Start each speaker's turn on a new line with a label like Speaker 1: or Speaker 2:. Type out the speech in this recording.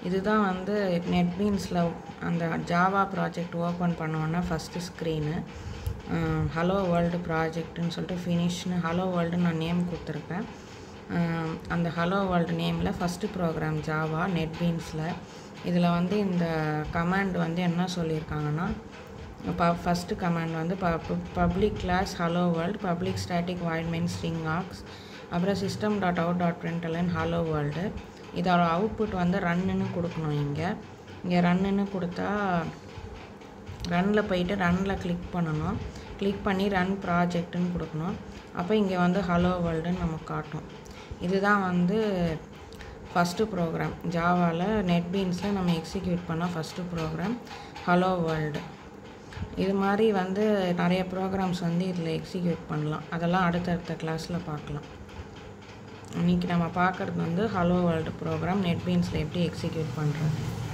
Speaker 1: இதுதான் வந்து நெட்பீன்ஸில் அந்த ஜாவா ப்ராஜெக்ட் ஓப்பன் பண்ணோன்னா ஃபஸ்ட்டு ஸ்க்ரீனு ஹலோ வேர்ல்டு ப்ராஜெக்ட்னு சொல்லிட்டு ஃபினிஷ்னு ஹலோ வேர்ல்டுன்னு நான் நேம் கொடுத்துருப்பேன் அஹ் அந்த ஹலோ வேர்ல்டு நேமில் ஃபஸ்ட்டு ப்ரோக்ராம் ஜாவா நெட்பீன்ஸில் இதில் வந்து இந்த கமாண்ட் வந்து என்ன சொல்லியிருக்காங்கன்னா ப ஃபஸ்ட்டு கமாண்ட் வந்து ப public class hello world public static void main string args அப்புறம் system dot out dot println hello world இதோட அவுட்புட் வந்து ரன்னுன்னு கொடுக்கணும் இங்கே இங்கே ரன்னுன்னு கொடுத்தா ரன்னில் போயிட்டு ரன்னில் கிளிக் பண்ணணும் கிளிக் பண்ணி ரன் ப்ராஜெக்ட்டுன்னு கொடுக்கணும் அப்போ இங்கே வந்து ஹலோ வேர்ல்டுன்னு நமக்கு காட்டும் இதுதான் வந்து ஃபஸ்ட்டு ப்ரோக்ராம் ஜாவாவில் நெட்பீன்ஸில் நம்ம எக்ஸிக்யூட் பண்ண ஃபஸ்ட்டு ப்ரோக்ராம் ஹலோ வேர்ல்டு இது மாதிரி வந்து நிறைய ப்ரோக்ராம்ஸ் வந்து இதில் எக்ஸிக்யூட் பண்ணலாம் அதெல்லாம் அடுத்தடுத்த கிளாஸில் பார்க்கலாம் இன்றைக்கி நம்ம பார்க்குறது வந்து ஹலோ வேர்ல்டு ப்ரோக்ராம் நெட்பீன்ஸில் எப்படி எக்ஸிக்யூட் பண்ணுறது